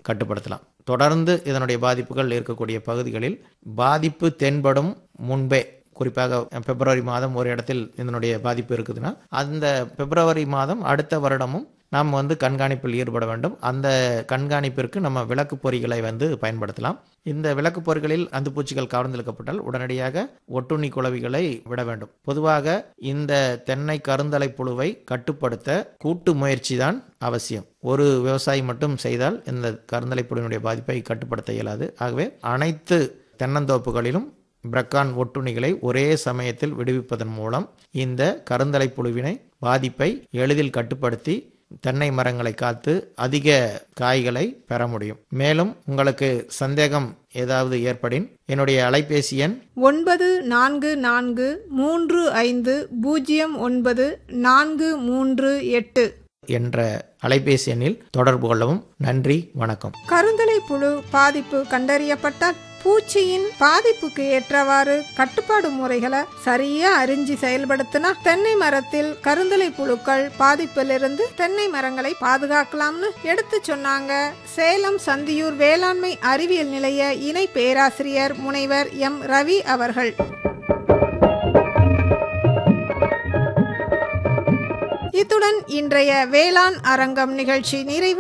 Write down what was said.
கட்டுப்படுத்தலாம் தொடர்ந்து இதனுடைய பாதிப்புகள் இருக்கக்கூடிய பகுதிகளில் பாதிப்பு தென்படும் முன்பே குறிப்பாக பிப்ரவரி மாதம் ஒரு இடத்தில் இதனுடைய பாதிப்பு இருக்குதுன்னா அந்த பிப்ரவரி மாதம் அடுத்த வருடமும் நாம் வந்து கண்காணிப்பில் ஈடுபட வேண்டும் அந்த கண்காணிப்பிற்கு நம்ம விளக்கு பொறிகளை வந்து பயன்படுத்தலாம் இந்த விளக்கு பொறிகளில் அந்துப்பூச்சிகள் கவர்ந்தெழுக்கப்பட்டால் உடனடியாக ஒட்டுண்ணி குளவிகளை விட வேண்டும் பொதுவாக இந்த தென்னை கருந்தலை புழுவை கட்டுப்படுத்த கூட்டு முயற்சி தான் அவசியம் ஒரு விவசாயி மட்டும் செய்தால் இந்த கருந்தலை புழுவினுடைய பாதிப்பை கட்டுப்படுத்த இயலாது ஆகவே அனைத்து தென்னந்தோப்புகளிலும் பிரக்கான் ஒட்டுண்ணிகளை ஒரே சமயத்தில் விடுவிப்பதன் மூலம் இந்த கருந்தலை புழுவினை பாதிப்பை எளிதில் கட்டுப்படுத்தி தென்னை மரங்களை காத்து அதிக காய்களை பெற முடியும் மேலும் உங்களுக்கு சந்தேகம் ஏதாவது ஏற்படின் என்னுடைய அலைபேசி எண் ஒன்பது நான்கு நான்கு மூன்று ஐந்து பூஜ்ஜியம் ஒன்பது நான்கு மூன்று எட்டு என்ற அலைபேசி எண்ணில் தொடர்பு கொள்ளவும் நன்றி வணக்கம் கருந்தலை புழு பாதிப்பு கண்டறியப்பட்டால் பூச்சியின் பாதிப்புக்கு ஏற்றவாறு கட்டுப்பாடு முறைகளை சரியா அறிஞ்சு செயல்படுத்தினா தென்னை மரத்தில் கருந்தலை புழுக்கள் பாதிப்பிலிருந்து தென்னை மரங்களை பாதுகாக்கலாம்னு எடுத்து சொன்னாங்க சேலம் சந்தியூர் வேளாண்மை அறிவியல் நிலைய இணை பேராசிரியர் முனைவர் எம் ரவி அவர்கள் இத்துடன் இன்றைய வேளாண் அரங்கம் நிகழ்ச்சி நிறைவு